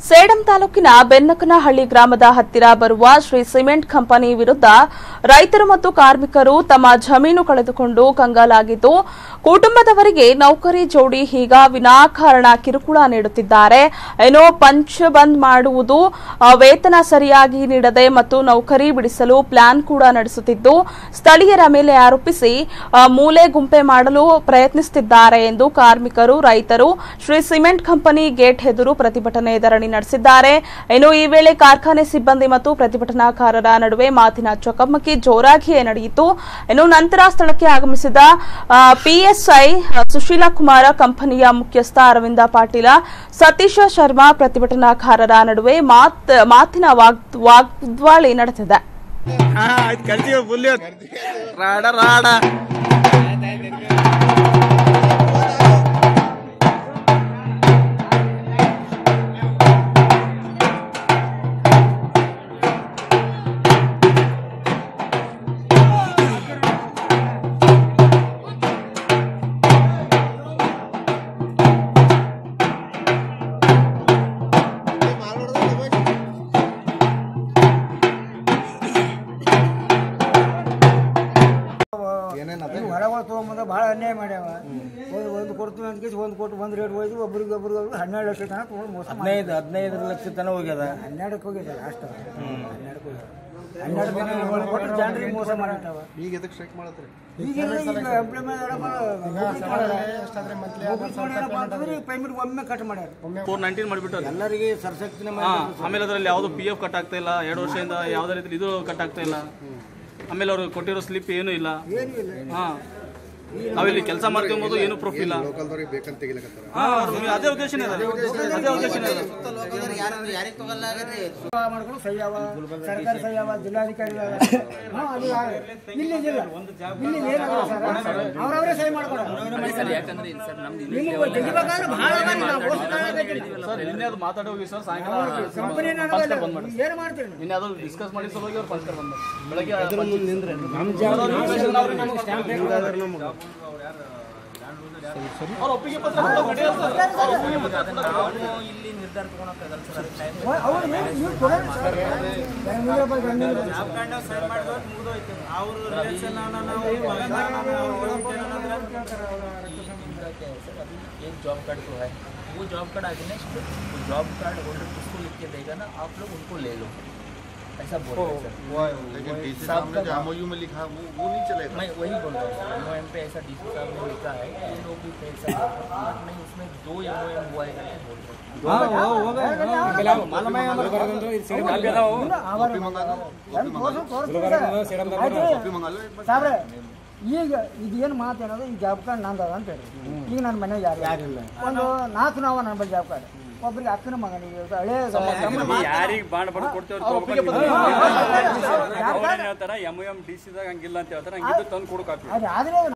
ಸೇಡಂ ತಾಲೂಕಿನ ಬೆನ್ನಕನಹಳ್ಳಿ ಗ್ರಾಮದ ಹತ್ತಿರ ಬರುವ ಶ್ರೀ ಸಿಮೆಂಟ್ ಕಂಪನಿ ವಿರುದ್ಧ ರೈತರು ಮತ್ತು ಕಾರ್ಮಿಕರು ತಮ್ಮ ಜಮೀನು ಕಳೆದುಕೊಂಡು ಕಂಗಾಲಾಗಿದ್ದು ಕುಟುಂಬದವರಿಗೆ ನೌಕರಿ ಜೋಡಿ ಈಗ ವಿನಾಕಾರಣ ಕಿರುಕುಳ ನೀಡುತ್ತಿದ್ದಾರೆ ಏನೋ ಪಂಚ್ ಬಂದ್ ಮಾಡುವುದು ಆ, ವೇತನ ಸರಿಯಾಗಿ ನೀಡದೆ ಮತ್ತು ನೌಕರಿ ಬಿಡಿಸಲು ಪ್ಲಾನ್ ಕೂಡ ನಡೆಸುತ್ತಿದ್ದು ಸ್ಥಳೀಯರ ಮೇಲೆ ಆರೋಪಿಸಿ ಆ, ಮೂಲೆ ಗುಂಪೆ ಮಾಡಲು ಪ್ರಯತ್ನಿಸುತ್ತಿದ್ದಾರೆ ಎಂದು ಕಾರ್ಮಿಕರು ರೈತರು ಶ್ರೀ ಸಿಮೆಂಟ್ ಕಂಪನಿ ಗೇಟ್ ಎದುರು ಪ್ರತಿಭಟನೆ ಧರಣಿ ನಡೆಸಿದ್ದಾರೆ ಇನ್ನು ಈ ವೇಳೆ ಕಾರ್ಖಾನೆ ಸಿಬ್ಬಂದಿ ಮತ್ತು ಪ್ರತಿಭಟನಾಕಾರರ ನಡುವೆ ಮಾತಿನ ಚಕಮಕಿ ಜೋರಾಗಿಯೇ ನಡೆಯಿತು ಇನ್ನು ನಂತರ ಸ್ಥಳಕ್ಕೆ ಆಗಮಿಸಿದ ಆ, ಪಿಎಸ್ಐ ಸುಶೀಲಾ ಕುಮಾರ ಕಂಪನಿಯ ಮುಖ್ಯಸ್ಥ ಅರವಿಂದ ಪಾಟೀಲ ಸತೀಶ ಶರ್ಮಾ ಪ್ರತಿಭಟನಾಕಾರರ ನಡುವೆ ಮಾತ್ ಮಾತಿನ ವಾಗ್- ವಾಗ್ವಾಳಿ ನಡೆದಿದೆ ಹಾ ಆಯ್ತು ಕರ್ತೀವಿ ಫುಲ್ ರಾಡ ರಾಡ ಹೊರಗೆ ತೊಗೊಂಬಂದ ಭಾಳ ಅನ್ಯಾಯ ಮಾಡ್ಯಾವ ಒಂದು ಒಂದು ಕೊಡ್ತೀವಿ ಅಂತ ಕೇಸಿ ಒಂದು ಕೊಟ್ಟು ಒಂದು ರೇಟ್ ಹೋಯ್ತು ಒಬ್ರಿಗೆ ಒಬ್ರಿಗೆ ಒಬ್ರಿಗೆ ಹನ್ನೆರಡು ಲಕ್ಷ ತನಕ ತೊಗೊಂಡು ಮೋಸ ಮಾಡಿ ಹದಿನೈದು ಹದಿನೈದು ಲಕ್ಷ ತನ ಹೋಗ್ಯದ ಹನ್ನೆರಡಕ್ಕೆ ಹೋಗಿದೆ ಲಾಸ್ಟ್ ಹನ್ನೆರಡಕ್ಕೆ ಹೋಗಿದೆ ಹನ್ನೆರಡು ದಿನ ಏಳು ಕೊಟ್ಟು ಜನರಿಗೆ ಮೋಸ ಮಾಡಿರ್ತಾವ ಈಗ ಎದಕ್ಕೆ ಸ್ಟ್ರೈಕ್ ಮಾಡತ್ರಿ ಈಗ ಈಗ ಎಂಪ್ಲಾಯ್ಮೆಂಟ್ ಪೇಮೆಂಟ್ ಒಮ್ಮೆ ಕಟ್ ಮಾಡ್ಯಾರ ಫೋರ್ ನೈನ್ಟೀನ್ ಮಾಡಿಬಿಟ್ಟಾರೆ ಎಲ್ಲರಿಗೆ ಸರ್ಸಕ್ತಿನ ಹಾ ಆಮೇಲೆ ಅದರಲ್ಲಿ ಯಾವುದು ಪಿ ಎಫ್ ಕಟ್ ಆಗ್ತಾ ಇಲ್ಲ ಎರಡು ವರ್ಷದಿಂದ ಯಾವುದೇ ರೀತಿ ಇದು ಕಟ್ ಆಗ್ತಾ ಇಲ್ಲ ಆಮೇಲೆ ಅವರು ಕೊಟ್ಟಿರೋ ಸ್ಲಿಪ್ ಏನೂ ಇಲ್ಲ ಏನೂ ಇಲ್ಲ ಹಾ ನಾವಿಲ್ಲಿ ಕೆಲಸ ಮಾಡ್ಕೊಂಬೋದು ಏನು ಪ್ರೂಫ್ ಇಲ್ಲ ಲೋಕಲ್ದವ್ರಿಗೆ ಬೇಕಂತ ತೆಗಿಲಕತ್ತಾರ ಹಾ ನಮ್ಗೆ ಅದೇ ಉದ್ದೇಶನೇ ಇದೆ ಅದೇ ಉದ್ದೇಶನೇ ಇದೆ ಮಾಡ್ಕೊಂಡು ಸಹಿ ಅವ ಸರ್ಕಾರ ಸಹಿ ಅವ ಜಿಲ್ಲಾಧಿಕಾರಿ ಅವ. ಹಾ, ಅದು ಆ- ಇಲ್ಲಿ ಇಲ್ಲ ಇಲ್ಲಿ ಏನಾಗಲ್ಲ ಸರ್ ಅವ್ರವರೇ ಸಹಿ ಮಾಡ್ಕೊಡೋದು ನಿಮ್ಗೆ ತೆಗಿಬೇಕಾದ್ರೆ ಭಾಳ ಅದ, ನಾವು ಮೋಸ ಮಾಡಕತ್ತೀವಿ. ಸರ್ ನಿನ್ನೆ ಅದು ಮಾತಾಡಿ ಹೋಗಿ ಸರ್ ಸಾಯಂಕಾಲ ಕಂಪನಿ ಪಂಚಕರ್ ಬಂದ್ ಮಾಡಿ ಏನು ಮಾಡ್ತೀರಿ ನೀವು? ನಿನ್ನೆ ಅದು ಡಿಸ್ಕಸ್ ಮಾಡಿ ಸಲುವಾಗಿ ಅವ್ರು ಪಂಚಕರ್ ಬಂದ ಬೆಳಗ್ಗೆ ಅವ್ರ ಒಪ್ಪಿಗೆ ಪತ್ರ ಕೊಟ್ಟು ಹೊಡೆಯೋದು ಸರ್. ಅವ್ರು ಏನು- ನೀವು ಕೊಡೋದು ಸರ್. ಬೆಂಗಳೂರು ಬೈ ಬೆಂಗಳೂರು. एक जॉब कार्ड तो है वो job card against job card holder किसको लिख के देगा ना आप लोग उनको ले लो ऐसा बोल रहे हैं सर लेकिन डीसी साहब ने जो एमओयू में लिखा वो वो नहीं चलेगा मैं वही बोल रहा हूँ एम एम पे ऐसा डी साहब ने लिखा है ये लोग भी पैसा नहीं उसमें दो एम ओ एम हुआ है करके बोल रहे हैं कॉपी मंगा दो ಹೆಂಗ್ ತೋರ್ಸು- ತೋರ್ಸ್ತೀವಿ ಸರ್. ಆಯ್ತು. कॉपी मंगा लो एक बार ಸಾಬ್ರೆ ಈಗ ಇದೇನು ಮಾತು ಏನದು ಈ ಜಾಬ್ ಕಾರ್ಡ್ ನಂದು ಅದ ಅಂತ ಹೇಳಿ ಈಗ ನನ್ನ ಮನೆಗೆ ಯಾರು ಯಾರಿಲ್ಲ ಒಂದು ನಾಲ್ಕು ನಾವು ನನ್ನ ಬಳಿ ಜಾಬ್ ಕಾರ್ಡ್ ಒಬ್ರಿಗೆ ಅಕ್ಕನ ಮಗನಿಗೆ ಹಳೆ ಯಾರಿಗೆ ಬಾಂಡ್ ಬಡ್ದು ಕೊಡ್ತೇವೆ ಅವ್ರ ಒಪ್ಪಿಗೆ ಪತ್ರ ಅವ್ರೇನ್ ಹೇಳ್ತಾರ ಎಂ ಎಂ ಡಿ ಸಿದಾಗ ಹಂಗಿಲ್ಲ ಅಂತ ಹೇಳ್ತಾರ ಹಂಗಿದ್ದು ತಂದು ಕೊಡಕ್ ಅದು ಆದ್ರೆ